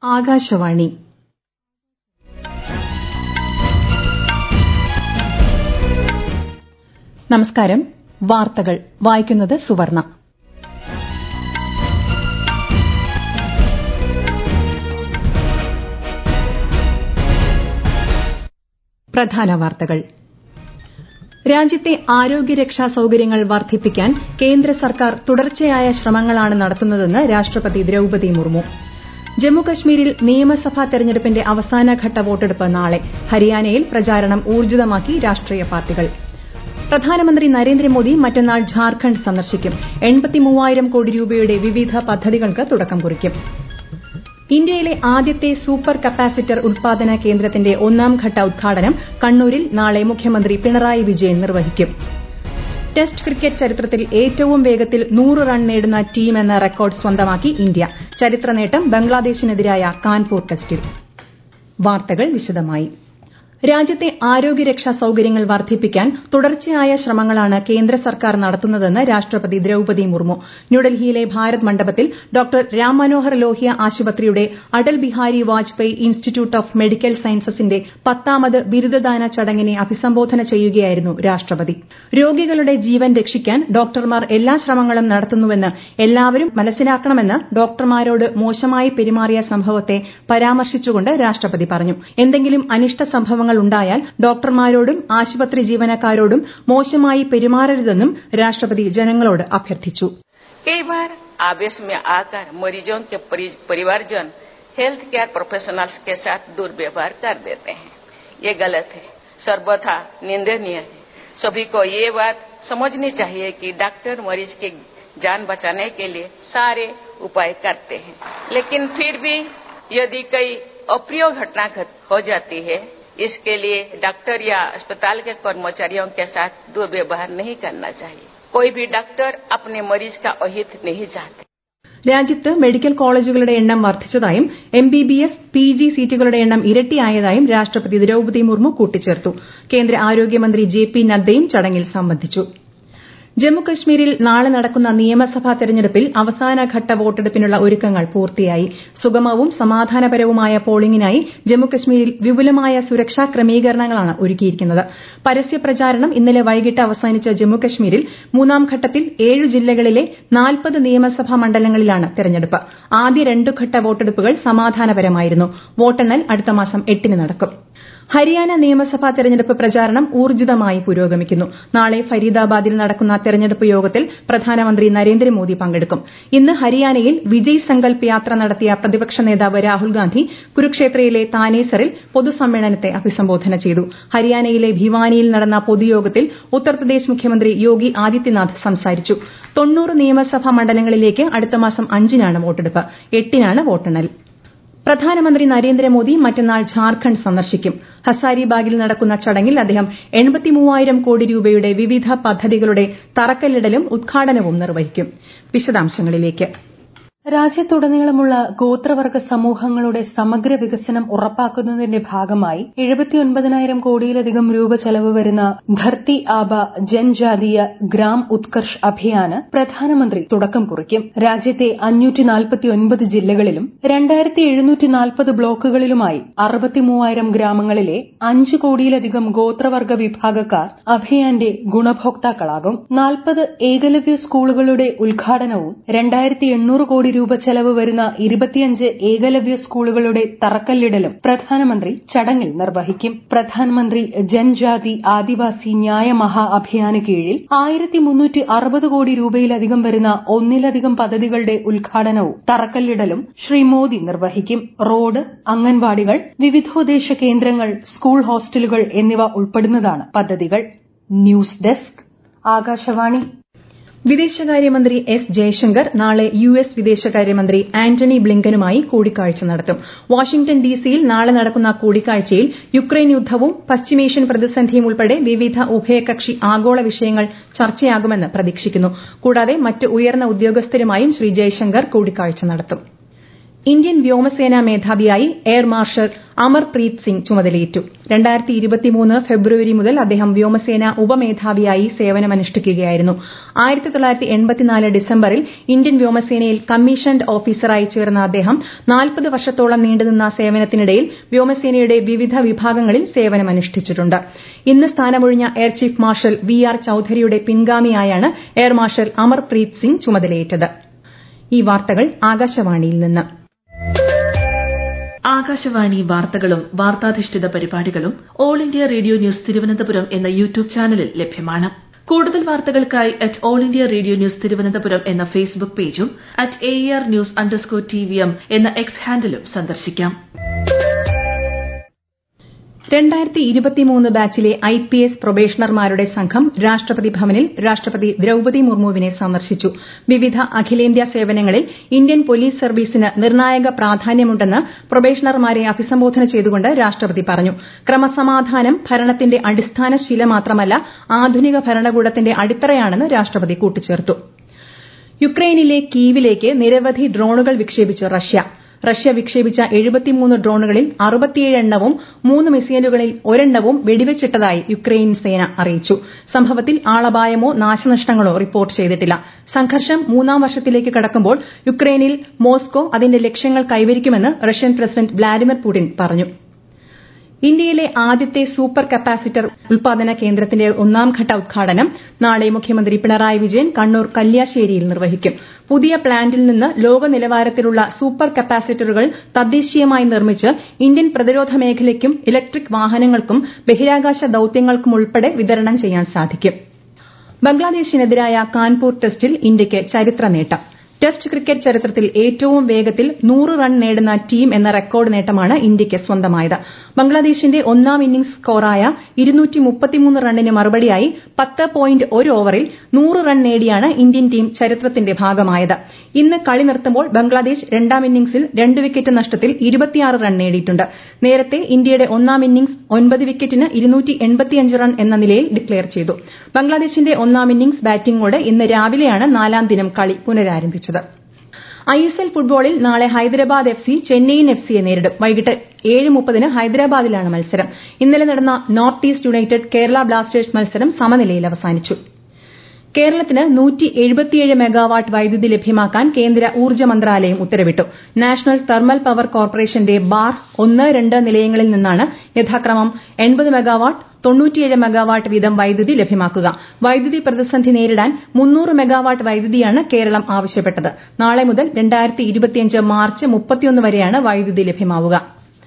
ആകാശവാണി നമസ്കാരം വാർത്തകൾ വായിക്കുന്നത് സുവർണ പ്രധാന വാർത്തകൾ രാജ്യത്തെ ആരോഗ്യരക്ഷാ സൌകര്യങ്ങൾ വർദ്ധിപ്പിക്കാൻ കേന്ദ്ര സർക്കാർ തുടർച്ചയായ ശ്രമങ്ങളാണ് നടത്തുന്നതെന്ന് രാഷ്ട്രപതി ദ്രൌപതി മുർമു ജമ്മുകശ്മീരിൽ നിയമസഭാ തെരഞ്ഞെടുപ്പിന്റെ അവസാനഘട്ട വോട്ടെടുപ്പ് നാളെ ഹരിയാനയിൽ പ്രചാരണം ഊർജിതമാക്കി രാഷ്ട്രീയ പാർട്ടികൾ പ്രധാനമന്ത്രി നരേന്ദ്രമോദി മറ്റന്നാൾ ഝാർഖണ്ഡ് സന്ദർശിക്കും കോടി രൂപയുടെ വിവിധ പദ്ധതികൾക്ക് തുടക്കം കുറിക്കും ഇന്ത്യയിലെ ആദ്യത്തെ സൂപ്പർ കപ്പാസിറ്റർ ഉൽപാദന കേന്ദ്രത്തിന്റെ ഒന്നാംഘട്ട ഉദ്ഘാടനം കണ്ണൂരിൽ നാളെ മുഖ്യമന്ത്രി പിണറായി വിജയൻ നിർവഹിക്കും ടെസ്റ്റ് ക്രിക്കറ്റ് ചരിത്രത്തിൽ ഏറ്റവും വേഗത്തിൽ നൂറ് റൺ നേടുന്ന ടീമെന്ന റെക്കോർഡ് സ്വന്തമാക്കി ഇന്ത്യ ചരിത്ര നേട്ടം ബംഗ്ലാദേശിനെതിരായ കാൻപൂർ ടെസ്റ്റിൽ വാർത്തകൾ വിശദമായി രാജ്യത്തെ ആരോഗ്യരക്ഷാ സൌകര്യങ്ങൾ വർദ്ധിപ്പിക്കാൻ തുടർച്ചയായ ശ്രമങ്ങളാണ് കേന്ദ്ര സർക്കാർ നടത്തുന്നതെന്ന് രാഷ്ട്രപതി ദ്രൌപതി മുർമു ന്യൂഡൽഹിയിലെ ഭാരത് മണ്ഡപത്തിൽ ഡോക്ടർ രാം മനോഹർ ലോഹ്യ ആശുപത്രിയുടെ Atal Bihari Vajpayee institute of medical സയൻസസിന്റെ പത്താമത് ബിരുദദാന ചടങ്ങിനെ അഭിസംബോധന ചെയ്യുകയായിരുന്നു രാഷ്ട്രപതി രോഗികളുടെ ജീവൻ രക്ഷിക്കാൻ ഡോക്ടർമാർ എല്ലാ ശ്രമങ്ങളും നടത്തുന്നുവെന്ന് എല്ലാവരും മനസ്സിലാക്കണമെന്ന് ഡോക്ടർമാരോട് മോശമായി പെരുമാറിയ സംഭവത്തെ പരാമർശിച്ചുകൊണ്ട് രാഷ്ട്രപതി പറഞ്ഞു എന്തെങ്കിലും അനിഷ്ട സംഭവങ്ങൾ ഉണ്ടായാൽ ഡോക്ടർമാരോടും ആശുപത്രി ജീവനക്കാരോടും മോശമായി പെരുമാറരുതെന്നും രാഷ്ട്രപതി ജനങ്ങളോട് അഭ്യർത്ഥിച്ചു कई बार आवेश में आकर मरीजों के परिवारजन हेल्थ केयर प्रोफेशनल्स के साथ दुर्व्यवहार कर देते हैं ये गलत है सर्वथा निंदनीय है सभी को ये बात समझनी चाहिए कि डॉक्टर मरीज की जान बचाने के लिए सारे उपाय करते हैं लेकिन फिर भी यदि कोई अप्रिय घटना हो जाती है इसके लिए डॉक्टर या अस्पताल के कर्मचारियों के साथ दुर्व्यवहार नहीं करना चाहिए कोई भी डॉक्टर अपने मरीज का अहित नहीं चाहते രാജ്യത്ത് മെഡിക്കൽ കോളേജുകളുടെ എണ്ണം വർദ്ധിച്ചതായും M B B S P G സീറ്റുകളുടെ എണ്ണം ഇരട്ടിയായതായും രാഷ്ട്രപതി ദ്രൌപതി മുർമു കൂട്ടിച്ചേർത്തു കേന്ദ്ര ആരോഗ്യമന്ത്രി ജെ പി നദ്ദയും ചടങ്ങിൽ സംബന്ധിച്ചു ജമ്മുകശ്മീരിൽ നാളെ നടക്കുന്ന നിയമസഭാ തെരഞ്ഞെടുപ്പിൽ അവസാനഘട്ട വോട്ടെടുപ്പിനുള്ള ഒരുക്കങ്ങൾ പൂർത്തിയായി സുഗമവും സമാധാനപരവുമായ പോളിംഗിനായി ജമ്മുകശ്മീരിൽ വിപുലമായ സുരക്ഷാ ക്രമീകരണങ്ങളാണ് ഒരുക്കിയിരിക്കുന്നത് പരസ്യപ്രചാരണം ഇന്നലെ വൈകിട്ട് അവസാനിച്ച ജമ്മുകശ്മീരിൽ മൂന്നാം ഘട്ടത്തിൽ ഏഴ് ജില്ലകളിലെ നാൽപ്പത് നിയമസഭാ മണ്ഡലങ്ങളിലാണ് തെരഞ്ഞെടുപ്പ് ആദ്യ രണ്ടുഘട്ട വോട്ടെടുപ്പുകൾ സമാധാനപരമായിരുന്നു വോട്ടെണ്ണൽ അടുത്ത മാസം എട്ടിന് നടക്കും ഹരിയാന നിയമസഭാ തെരഞ്ഞെടുപ്പ് പ്രചാരണം ഊർജിതമായി പുരോഗമിക്കുന്നു നാളെ ഫരീദാബാദിൽ നടക്കുന്ന തെരഞ്ഞെടുപ്പ് യോഗത്തിൽ പ്രധാനമന്ത്രി നരേന്ദ്രമോദി പങ്കെടുക്കും ഇന്ന് ഹരിയാനയിൽ വിജയ് സങ്കൽപ് യാത്ര നടത്തിയ പ്രതിപക്ഷ നേതാവ് രാഹുൽ ഗാന്ധി കുരുക്ഷേത്രയിലെ താനേസറിൽ പൊതുസമ്മേളനത്തെ അഭിസംബോധന ചെയ്തു ഹരിയാനയിലെ ഭിവാനിയിൽ നടന്ന പൊതുയോഗത്തിൽ ഉത്തർപ്രദേശ് മുഖ്യമന്ത്രി യോഗി ആദിത്യനാഥ് സംസാരിച്ചു തൊണ്ണൂറ് നിയമസഭാ മണ്ഡലങ്ങളിലേക്ക് അടുത്ത മാസം അഞ്ചിനാണ് വോട്ടെടുപ്പ് എട്ടിനാണ് വോട്ടെണ്ണൽ പ്രധാനമന്ത്രി നരേന്ദ്രമോദി മറ്റന്നാൾ ഝാർഖണ്ഡ് സന്ദർശിക്കും ഹസാരിബാഗിൽ നടക്കുന്ന ചടങ്ങിൽ അദ്ദേഹം എൺപത്തിമൂവായിരം കോടി രൂപയുടെ വിവിധ പദ്ധതികളുടെ തറക്കല്ലിടലും ഉദ്ഘാടനവും നിർവഹിക്കും വിശദാംശങ്ങളിലേക്ക് രാജ്യത്തുടനീളമുള്ള ഗോത്രവർഗ സമൂഹങ്ങളുടെ സമഗ്ര വികസനം ഉറപ്പാക്കുന്നതിന്റെ ഭാഗമായി എഴുപത്തിയൊൻപതിനായിരം കോടിയിലധികം രൂപ ചെലവ് വരുന്ന ധർത്തി ആബ ജൻജാതീയ ഗ്രാം ഉത്കർഷ് അഭിയാന് പ്രധാനമന്ത്രി തുടക്കം കുറിക്കും രാജ്യത്തെ അഞ്ഞൂറ്റി നാൽപ്പത്തിയൊൻപത് ജില്ലകളിലും രണ്ടായിരത്തി എഴുന്നൂറ്റി നാൽപ്പത് ബ്ലോക്കുകളിലുമായി അറുപത്തിമൂവായിരം ഗ്രാമങ്ങളിലെ അഞ്ച് കോടിയിലധികം ഗോത്രവർഗ വിഭാഗക്കാർ അഭിയാന്റെ ഗുണഭോക്താക്കളാകും നാൽപ്പത് ഏകലവ്യ സ്കൂളുകളുടെ ഉദ്ഘാടനവും രണ്ടായിരത്തി എണ്ണൂറ് കോടി രൂപ ചെലവ് വരുന്ന ഇരുപത്തിയഞ്ച് ഏകലവ്യ സ്കൂളുകളുടെ തറക്കല്ലിടലും പ്രധാനമന്ത്രി ചടങ്ങിൽ നിർവഹിക്കും പ്രധാനമന്ത്രി ജൻജാതി ആദിവാസി ന്യായ മഹാ അഭിയാന് കീഴിൽ ആയിരത്തി മുന്നൂറ്റി അറുപത് കോടി രൂപയിലധികം വരുന്ന ഒന്നിലധികം പദ്ധതികളുടെ ഉദ്ഘാടനവും തറക്കല്ലിടലും ശ്രീ മോദി നിർവഹിക്കും റോഡ് അംഗൻവാടികൾ വിവിധോദ്ദേശ കേന്ദ്രങ്ങൾ സ്കൂൾ ഹോസ്റ്റലുകൾ എന്നിവ ഉൾപ്പെടുന്നതാണ് പദ്ധതികൾ ന്യൂസ് ഡെസ്ക് ആകാശവാണി വിദേശകാര്യമന്ത്രി എസ് ജയശങ്കർ നാളെ യു എസ് വിദേശകാര്യമന്ത്രി ആന്റണി ബ്ലിങ്കനുമായി കൂടിക്കാഴ്ച നടത്തും വാഷിംഗ്ടൺ ഡിസിയിൽ നാളെ നടക്കുന്ന കൂടിക്കാഴ്ചയിൽ യുക്രൈൻ യുദ്ധവും പശ്ചിമേഷ്യൻ പ്രതിസന്ധിയും ഉൾപ്പെടെ വിവിധ ഉഭയകക്ഷി ആഗോള വിഷയങ്ങൾ ചർച്ചയാകുമെന്ന് പ്രതീക്ഷിക്കുന്നു കൂടാതെ മറ്റ് ഉയർന്ന ഉദ്യോഗസ്ഥരുമായും ശ്രീ ജയശങ്കർ കൂടിക്കാഴ്ച നടത്തും ഇന്ത്യൻ വ്യോമസേനാ മേധാവിയായി എയർ മാർഷൽ അമർപ്രീത് സിംഗ് ചുമതലയേറ്റു ഫെബ്രുവരി മുതൽ അദ്ദേഹം വ്യോമസേന ഉപമേധാവിയായി സേവനമനുഷ്ഠിക്കുകയായിരുന്നു ഡിസംബറിൽ ഇന്ത്യൻ വ്യോമസേനയിൽ കമ്മീഷൻഡ് ഓഫീസറായി ചേർന്ന അദ്ദേഹം നാൽപ്പത് വർഷത്തോളം നീണ്ടുനിന്ന സേവനത്തിനിടയിൽ വ്യോമസേനയുടെ വിവിധ വിഭാഗങ്ങളിൽ സേവനമനുഷ്ഠിച്ചിട്ടുണ്ട് ഇന്ന് സ്ഥാനമൊഴിഞ്ഞ air chief marshal V R ചൌധരിയുടെ പിൻഗാമിയായാണ് എയർ മാർഷൽ അമർപ്രീത് സിംഗ് ചുമതലയേറ്റത് ഈ വാർത്തകൾ ആകാശവാണിയിൽ നിന്ന് ആകാശവാണി വാർത്തകളും വാർത്താധിഷ്ഠിത പരിപാടികളും all India radio news Thiruvananthapuram എന്ന യൂട്യൂബ് ചാനലിൽ ലഭ്യമാണ് കൂടുതൽ വാർത്തകൾക്കായി at all India radio news Thiruvananthapuram എന്ന ഫേസ്ബുക്ക് പേജും at A R news underscore T V M എന്ന എക്സ് ഹാൻഡിലും സന്ദർശിക്കാം രണ്ടായിരത്തി ഇരുപത്തിമൂന്ന് ബാച്ചിലെ ഐ പി എസ് പ്രൊബേഷണർമാരുടെ സംഘം രാഷ്ട്രപതി ഭവനിൽ രാഷ്ട്രപതി ദ്രൌപതി മുർമുവിനെ സന്ദർശിച്ചു വിവിധ അഖിലേന്ത്യാ സേവനങ്ങളിൽ ഇന്ത്യൻ പോലീസ് സർവീസിന് നിർണായക പ്രാധാന്യമുണ്ടെന്ന് പ്രൊബേഷണർമാരെ അഭിസംബോധന ചെയ്തുകൊണ്ട് രാഷ്ട്രപതി പറഞ്ഞു ക്രമസമാധാനം ഭരണത്തിന്റെ അടിസ്ഥാന ശില മാത്രമല്ല ആധുനിക ഭരണകൂടത്തിന്റെ അടിത്തറയാണെന്ന് രാഷ്ട്രപതി കൂട്ടിച്ചേർത്തു യുക്രൈനിലെ കീവിലേക്ക് നിരവധി ഡ്രോണുകൾ വിക്ഷേപിച്ച് റഷ്യ റഷ്യ വിക്ഷേപിച്ച എഴുപത്തിമൂന്ന് ഡ്രോണുകളിൽ അറുപത്തിയേഴ് എണ്ണവും മൂന്ന് മിസൈലുകളിൽ ഒരെണ്ണവും വെടിവെച്ചിട്ടതായി യുക്രൈൻ സേന അറിയിച്ചു സംഭവത്തിൽ ആളപായമോ നാശനഷ്ടങ്ങളോ റിപ്പോർട്ട് ചെയ്തിട്ടില്ല സംഘർഷം മൂന്നാം വർഷത്തിലേക്ക് കടക്കുമ്പോൾ യുക്രൈനിൽ മോസ്കോ അതിന്റെ ലക്ഷ്യങ്ങൾ കൈവരിക്കുമെന്ന് റഷ്യൻ പ്രസിഡന്റ് വ്ളാഡിമിർ പുടിൻ പറഞ്ഞു ഇന്ത്യയിലെ ആദ്യത്തെ സൂപ്പർ കപ്പാസിറ്റർ ഉൽപാദന കേന്ദ്രത്തിന്റെ ഒന്നാംഘട്ട ഉദ്ഘാടനം നാളെ മുഖ്യമന്ത്രി പിണറായി വിജയൻ കണ്ണൂർ കല്യാശ്ശേരിയിൽ നിർവഹിക്കും പുതിയ പ്ലാന്റിൽ നിന്ന് ലോക നിലവാരത്തിലുള്ള സൂപ്പർ കപ്പാസിറ്ററുകൾ തദ്ദേശീയമായി നിർമ്മിച്ച് ഇന്ത്യൻ പ്രതിരോധ മേഖലയ്ക്കും ഇലക്ട്രിക് വാഹനങ്ങൾക്കും ബഹിരാകാശ ദൌത്യങ്ങൾക്കുമുൾപ്പെടെ വിതരണം ചെയ്യാൻ സാധിക്കും ബംഗ്ലാദേശിനെതിരായ കാൺപൂർ ടെസ്റ്റിൽ ഇന്ത്യയ്ക്ക് ചരിത്ര നേട്ടം ടെസ്റ്റ് ക്രിക്കറ്റ് ചരിത്രത്തിൽ ഏറ്റവും വേഗത്തിൽ നൂറ് റൺ നേടുന്ന ടീം എന്ന റെക്കോർഡ് നേട്ടമാണ് ഇന്ത്യയ്ക്ക് സ്വന്തമായത് ബംഗ്ലാദേശിന്റെ ഒന്നാം ഇന്നിംഗ്സ് സ്കോറായ റണ്ണിന് മറുപടിയായി പത്ത് പോയിന്റ് ഒരു ഓവറിൽ നൂറ് റൺ നേടിയാണ് ഇന്ത്യൻ ടീം ചരിത്രത്തിന്റെ ഭാഗമായത് ഇന്ന് കളി നിർത്തുമ്പോൾ ബംഗ്ലാദേശ് രണ്ടാം ഇന്നിംഗ്സിൽ രണ്ട് വിക്കറ്റ് നഷ്ടത്തിൽ റൺ നേടിയിട്ടുണ്ട് നേരത്തെ ഇന്ത്യയുടെ ഒന്നാം ഇന്നിംഗ്സ് ഒൻപത് വിക്കറ്റിന് റൺ എന്ന നിലയിൽ ഡിക്ലയർ ചെയ്തു ബംഗ്ലാദേശിന്റെ ഒന്നാം ഇന്നിംഗ്സ് ബാറ്റിംഗോടെ ഇന്ന് രാവിലെയാണ് നാലാം ദിനം കളി പുനരാരംഭിച്ചത് ഐ എസ് എൽ ഫുട്ബോളിൽ നാളെ Hyderabad F C Chennaiyin F സിയെ നേരിടും വൈകിട്ട് ഏഴ് മുപ്പതിന് ഹൈദരാബാദിലാണ് മത്സരം ഇന്നലെ നടന്ന north east united Kerala blasters മത്സരം സമനിലയിൽ അവസാനിച്ചു കേരളത്തിന് മെഗാവാട്ട് വൈദ്യുതി ലഭ്യമാക്കാൻ കേന്ദ്ര ഊർജ്ജ മന്ത്രാലയം ഉത്തരവിട്ടു നാഷണൽ തെർമൽ പവർ കോർപ്പറേഷന്റെ ബാർ ഒന്ന് രണ്ട് നിലയങ്ങളിൽ നിന്നാണ് യഥാക്രമം മെഗാവാട്ട് തൊണ്ണൂറ്റിയേഴ് മെഗാവാട്ട് വീതം വൈദ്യുതി ലഭ്യമാക്കുക വൈദ്യുതി പ്രതിസന്ധി നേരിടാൻ മുന്നൂറ് മെഗാവാട്ട് വൈദ്യുതിയാണ് കേരളം ആവശ്യപ്പെട്ടത് നാളെ മുതൽ മാർച്ച് മുപ്പത്തിയൊന്ന് വരെയാണ് വൈദ്യുതി ലഭ്യമാവുക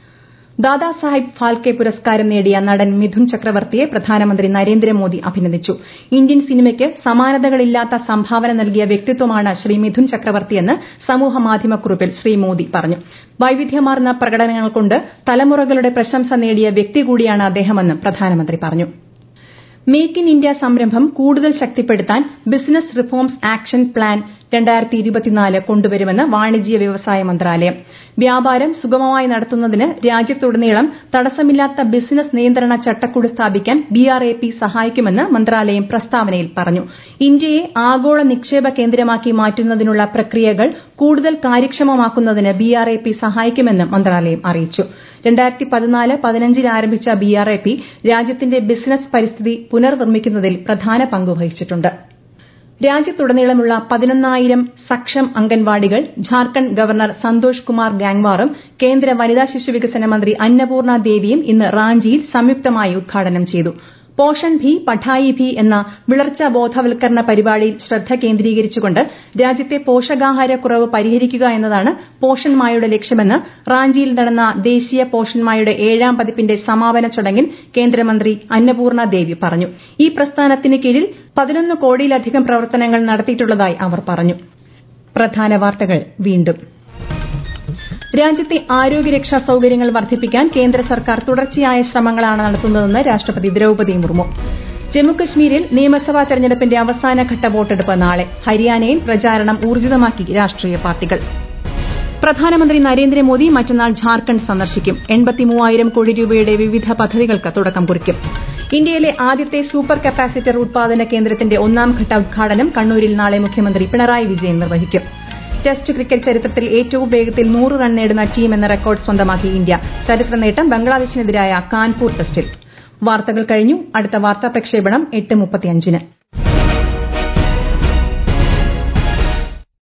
ദാദാസാഹിബ് ഫാൽക്കെ പുരസ്കാരം നേടിയ നടൻ മിഥുൻ ചക്രവർത്തിയെ പ്രധാനമന്ത്രി നരേന്ദ്രമോദി അഭിനന്ദിച്ചു ഇന്ത്യൻ സിനിമയ്ക്ക് സമാനതകളില്ലാത്ത സംഭാവന നൽകിയ വ്യക്തിത്വമാണ് ശ്രീ മിഥുൻ ചക്രവർത്തിയെന്ന് സമൂഹമാധ്യമക്കുറിപ്പിൽ ശ്രീ മോദി പറഞ്ഞു വൈവിധ്യമാർന്ന പ്രകടനങ്ങൾ കൊണ്ട് തലമുറകളുടെ പ്രശംസ നേടിയ വ്യക്തി കൂടിയാണ് അദ്ദേഹമെന്ന് പ്രധാനമന്ത്രി പറഞ്ഞു മേക്ക് ഇൻ ഇന്ത്യ സംരംഭം കൂടുതൽ ശക്തിപ്പെടുത്താൻ ബിസിനസ് റിഫോംസ് ആക്ഷൻ പ്ലാൻ കൊണ്ടുവരുമെന്ന് വാണിജ്യ വ്യവസായ മന്ത്രാലയം വ്യാപാരം സുഗമമായി നടത്തുന്നതിന് രാജ്യത്തുടനീളം തടസ്സമില്ലാത്ത ബിസിനസ് നിയന്ത്രണ ചട്ടക്കൂട് സ്ഥാപിക്കാൻ ബിആർഎപി സഹായിക്കുമെന്ന് മന്ത്രാലയം പ്രസ്താവനയിൽ പറഞ്ഞു ഇന്ത്യയെ ആഗോള നിക്ഷേപ കേന്ദ്രമാക്കി മാറ്റുന്നതിനുള്ള പ്രക്രിയകൾ കൂടുതൽ കാര്യക്ഷമമാക്കുന്നതിന് ബിആർഎപി സഹായിക്കുമെന്ന് മന്ത്രാലയം അറിയിച്ചു രണ്ടായിരത്തി പതിനാല് പതിനഞ്ചിൽ ആരംഭിച്ച ബിആർഎപി രാജ്യത്തിന്റെ ബിസിനസ് പരിസ്ഥിതി പുനർനിർമ്മിക്കുന്നതിൽ പ്രധാന പങ്ക് വഹിച്ചിട്ടുണ്ട് രാജ്യത്തുടനീളമുള്ള പതിനൊന്നായിരം സക്ഷം അംഗൻവാടികൾ ഝാർഖണ്ഡ് ഗവർണർ സന്തോഷ് കുമാർ ഗാംഗ്വാറും കേന്ദ്ര വനിതാ ശിശുവികസന മന്ത്രി അന്നപൂർണ ദേവിയും ഇന്ന് റാഞ്ചിയിൽ സംയുക്തമായി ഉദ്ഘാടനം ചെയ്തു പോഷൺ ഭി പഠായി ഭി എന്ന വിളർച്ച ബോധവൽക്കരണ പരിപാടിയിൽ ശ്രദ്ധ കേന്ദ്രീകരിച്ചുകൊണ്ട് രാജ്യത്തെ പോഷകാഹാരക്കുറവ് പരിഹരിക്കുക എന്നതാണ് പോഷൺ മായുടെ ലക്ഷ്യമെന്ന് റാഞ്ചിയിൽ നടന്ന ദേശീയ പോഷൺ മായുടെ ഏഴാം പതിപ്പിന്റെ സമാപന ചടങ്ങിൽ കേന്ദ്രമന്ത്രി അന്നപൂർണ ദേവി പറഞ്ഞു ഈ പ്രസ്ഥാനത്തിന് കീഴിൽ പതിനൊന്ന് കോടിയിലധികം പ്രവർത്തനങ്ങൾ നടത്തിയിട്ടുള്ളതായി അവർ പറഞ്ഞു പ്രധാന വാർത്തകൾ വീണ്ടും രാജ്യത്തെ ആരോഗ്യരക്ഷാ സൌകര്യങ്ങൾ വർദ്ധിപ്പിക്കാൻ കേന്ദ്ര സർക്കാർ തുടർച്ചയായ ശ്രമങ്ങളാണ് നടത്തുന്നതെന്ന് രാഷ്ട്രപതി ദ്രൌപതി മുർമു ജമ്മുകശ്മീരിൽ നിയമസഭാ തെരഞ്ഞെടുപ്പിന്റെ അവസാനഘട്ട വോട്ടെടുപ്പ് നാളെ ഹരിയാനയിൽ പ്രചാരണം ഊർജിതമാക്കി രാഷ്ട്രീയ പാർട്ടികൾ പ്രധാനമന്ത്രി നരേന്ദ്രമോദി മറ്റന്നാൾ ഝാർഖണ്ഡ് സന്ദർശിക്കും എൺപത്തിമൂവായിരം കോടി രൂപയുടെ വിവിധ പദ്ധതികൾക്ക് തുടക്കം കുറിക്കും ഇന്ത്യയിലെ ആദ്യത്തെ സൂപ്പർ കപ്പാസിറ്റർ ഉത്പാദന കേന്ദ്രത്തിന്റെ ഒന്നാംഘട്ട ഉദ്ഘാടനം കണ്ണൂരിൽ നാളെ മുഖ്യമന്ത്രി പിണറായി വിജയൻ നിർവഹിക്കും ടെസ്റ്റ് ക്രിക്കറ്റ് ചരിത്രത്തിൽ ഏറ്റവും വേഗത്തിൽ നൂറ് റൺ നേടുന്ന ടീം എന്ന റെക്കോർഡ് സ്വന്തമാക്കി ഇന്ത്യ ചരിത്ര നേട്ടം ബംഗ്ലാദേശിനെതിരായ കാൻപൂർ ടെസ്റ്റിൽ വാർത്തകൾ കഴിഞ്ഞു അടുത്ത വാർത്താ പ്രക്ഷേപണം എട്ട് മുപ്പത്തിയഞ്ചിന്